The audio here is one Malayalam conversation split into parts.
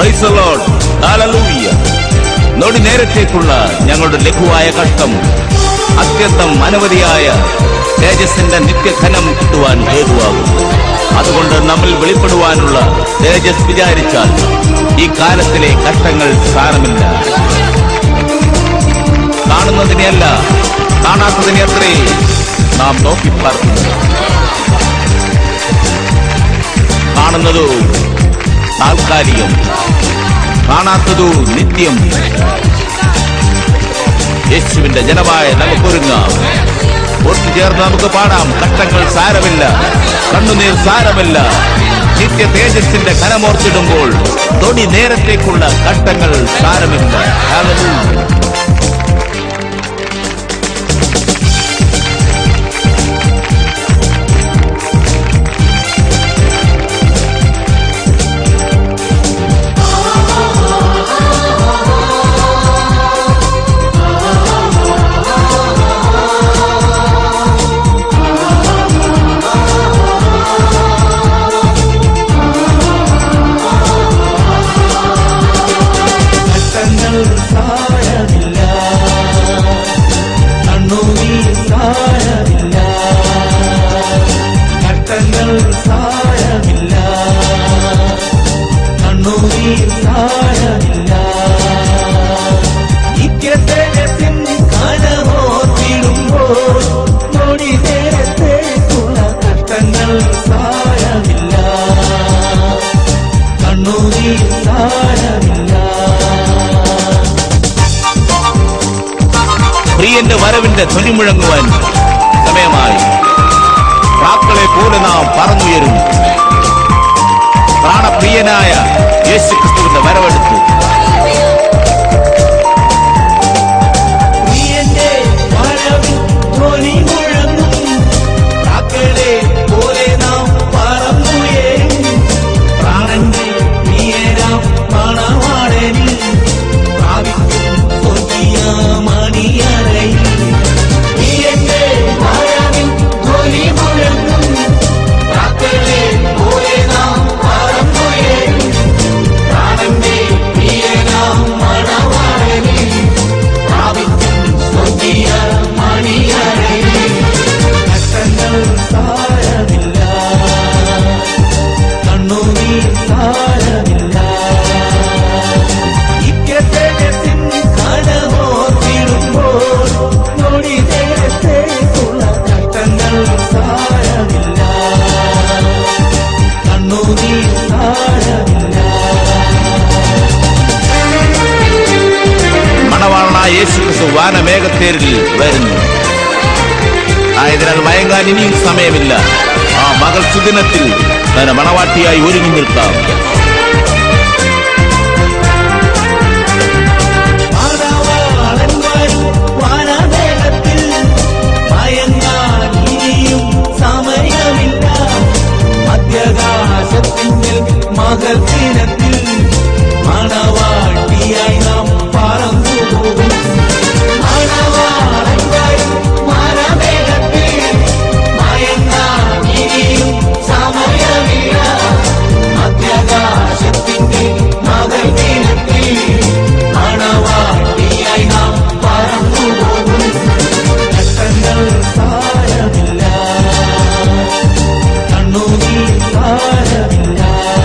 Praise the Lord. Hallelujah. നൊടി നേരത്തേക്കുള്ള ഞങ്ങളുടെ ലഘുവായ കഷ്ടം അത്യന്തം അനവധിയായ തേജസ്സിന്റെ നിത്യധനം കിട്ടുവാൻ ഹേതുവാകും അതുകൊണ്ട് നമ്മിൽ വെളിപ്പെടുവാനുള്ള തേജസ് വിചാരിച്ചാൽ ഈ കാലത്തിലെ കഷ്ടങ്ങൾ സാരമില്ല കാണുന്നതിനെയല്ല കാണാത്തതിനെ അത്രേ നാം നോക്കി പാർക്കുന്നു കാണുന്നതോ താൽക്കാലികം കാണാത്തതോ നിത്യം യേശുവിന്റെ ജനമായ നമുക്കൊരുങ്ങാം ഒത്തുചേർന്ന് നമുക്ക് പാടാം കഷ്ടങ്ങൾ സാരമില്ല കണ്ണുനീർ സാരമില്ല നിത്യ തേജസ്സിന്റെ കനമോർത്തിടുമ്പോൾ തൊടി നേരത്തേക്കുള്ള കഷ്ടങ്ങൾ സാരമില്ല Hallelujah. കഷ്ടങ്ങൾ സാരമില്ല കണ്ണുനീർ സാരമില്ല കഷ്ടങ്ങൾ സാരമില്ല കണ്ണുനീർ സാരമില്ല നിത്യതേജസ്സിൻ കനമോർത്തിടുമ്പോൾ നൊടി നേരത്തേക്കുള്ള കഷ്ടങ്ങൾ സാരമില്ല കണ്ണുനീർ സാരമില്ല പ്രിയന്റെ വരവിന്റെ ധ്വനി മുഴങ്ങുവാൻ സമയമായി പ്രാക്കളെ പോലെ നാം പറന്നുയരും പ്രാണപ്രിയനായ യേശു ക്രിസ്തുവിന്റെ വരവെടുത്തു പ്രിയന്റെ വരവിൽ ധ്വനി മുഴങ്ങും പ്രാക്കളെ പോലെ നാം പറന്നുയരും പ്രാണന്റെ പ്രിയനാം മണവാളനിൽ പ്രാപിക്കും സ്വർഗീയ മണിയറയിൽ പ്രിയന്റെ വരവിൽ ധ്വനി മുഴങ്ങും പ്രാക്കളെ പോലെ നാം പറന്നുയരും പ്രാണന്റെ പ്രിയനാം മണവാളനിൽ പ്രാപിക്കും സ്വർഗീയ മണിയറയിൽ കഷ്ടങ്ങൾ സാരമില്ല കണ്ണുനീർ സാരമില്ല നിത്യതേജസ്സിൻ കടമോർത്തിടുമ്പോൾ നൊടി നേരത്തേക്കുള്ള കഷ്ടങ്ങൾ സാരമില്ല കണ്ണുനീർ സാരമില്ല മണവാളനായ യേശു ക്രിസ്തു വാനമേഘത്തേരിൽ വരുന്നു ആയതിനാൽ മയങ്ങാൻ ഇനിയും സമയമില്ല ആ മകൾ സുദിനത്തിൽ തന്നെ മണവാട്ടിയായി ഒരുങ്ങി നിൽക്കാം മണവാളൻ വരും വനമേഘത്തിൽ മയങ്ങാൻ ഇനിയും സമയമില്ല മധ്യകാശത്തിങ്കിൽ മകൾ ദിനത്തിൽ മണവാട്ടിയായി നാം പറന്നു പോകും മണവാളൻ വരും വനമേഘത്തിൽ മയങ്ങാൻ ഇനിയും സമയമില്ല മധ്യകാശത്തിന്റെ മകൾ ദിനത്തിൽ മണവാട്ടിയായി നാം പറന്നു പോകും കഷ്ടങ്ങൾ സാരമില്ല കണ്ണുനീർ സാരമില്ല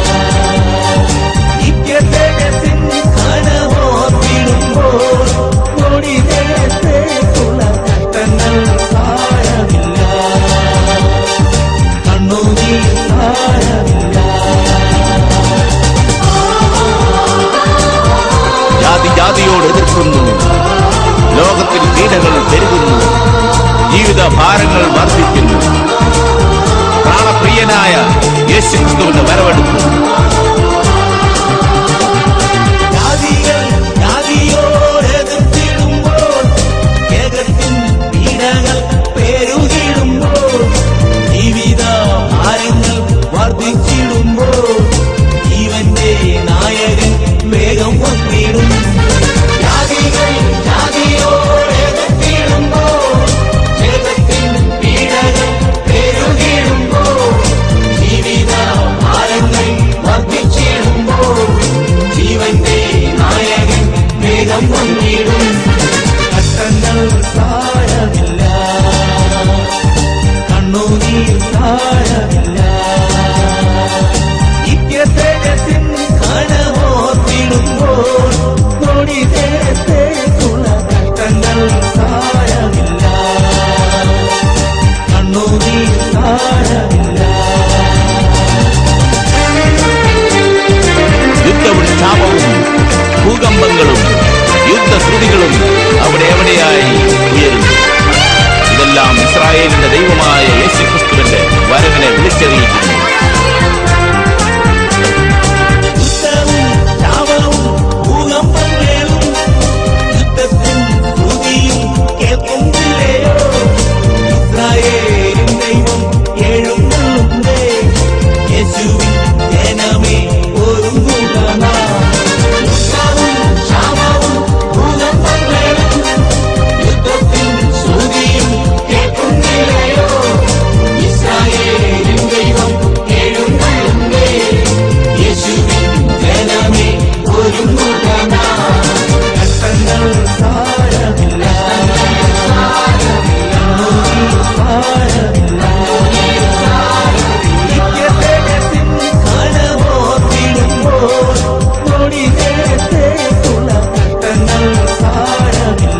നിത്യതേജസ്സിൻ കനമോർത്തിടുമ്പോൾ നൊടി നേരത്തേക്കുള്ള കഷ്ടങ്ങൾ സാരമില്ല കണ്ണുനീർ സാരമില്ല ജാതി ജാതിയോട് എതിർക്കുന്നു ലോകത്തിൽ പീഡകൾ പെരുകുന്നു ജീവിത ഭാരങ്ങൾ വർദ്ധിക്കുന്നു പ്രാണപ്രിയനായ യേശു ക്രിസ്തുവിന്റെ വരവെടുത്തു ജാതികൾ ജാതിയോടെതിർത്തിടുമ്പോൾ ജഗത്തിൻ പീഡകൾ പെരുകിടുമ്പോൾ ജീവിത ഭാരങ്ങൾ വർദ്ധിച്ചിടുമ്പോൾ ജീവന്റെ നായകൻ വേഗം വന്നിടും ജാതികൾ ജാതിയോടെതിർത്തിടുമ്പോൾ ജഗത്തിൻ പീഡകൾ പെരുകിടുമ്പോൾ ജീവിത ഭാരങ്ങൾ ഒരുങ്ങിടും കഷ്ടങ്ങൾ താഴമില്ല കണ്ണുനീർ താഴമില്ല നിത്യതേജസ്സിൻ കണമോത്തിടുമ്പോൾ നൊടി നേരത്തേക്കുള്ള കഷ്ടങ്ങൾ താഴമില്ല കണ്ണുനീർ താഴമില്ല യുദ്ധവും ക്ഷാമവും ഭൂകമ്പങ്ങളും യുദ്ധശ്രുതികളും അവിടെ എവിടെയായി ഉയരുന്നു ഇതെല്ലാം ഇസ്രായേലിന്റെ ദൈവമായ യേശുക്രിസ്തുവിന്റെ വരവിനെ വിളിച്ചറിയിക്കുന്നു യുദ്ധവും ശാപവും ഭൂകമ്പങ്ങളും യുദ്ധത്തിൻ ശ്രുതിയും കേൾക്കുന്നില്ലയോ ഇസ്രായേലിൻ ദൈവം എഴുന്നള്ളുന്നേ യേശുവിൻ ജനമേ ഒരുങ്ങുക നാം. യുദ്ധവും ശാപവും ഭൂകമ്പങ്ങളും യുദ്ധത്തിൻ ശ്രുതിയും കേൾക്കുന്നില്ലയോ ഇസ്രായേലിൻ ദൈവം എഴുന്നള്ളുന്നേ യേശുവിൻ ജനമേ ഒരുങ്ങുക നാം. കഷ്ടങ്ങൾ സാരമില്ല കണ്ണുനീർ സാരമില്ല നിത്യതേജസ്സിൻ കണമോർത്തിടുമ്പോൾ നൊടി നേരത്തേക്കുള്ള കഷ്ടങ്ങൾ സാരമില്ല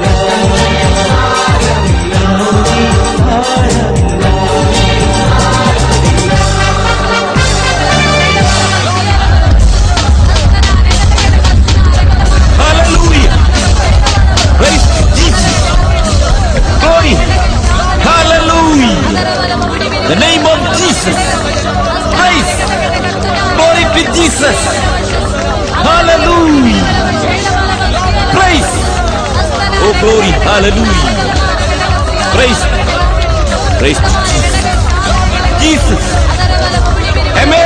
കണ്ണുനീർ സാരമില്ല Hallelujah! Praise Jesus! Glory! Hallelujah! The name of Jesus! Praise! Glory to Jesus! Hallelujah! Praise! Oh glory! Hallelujah! Praise! Praise to Jesus! Jesus! Amen!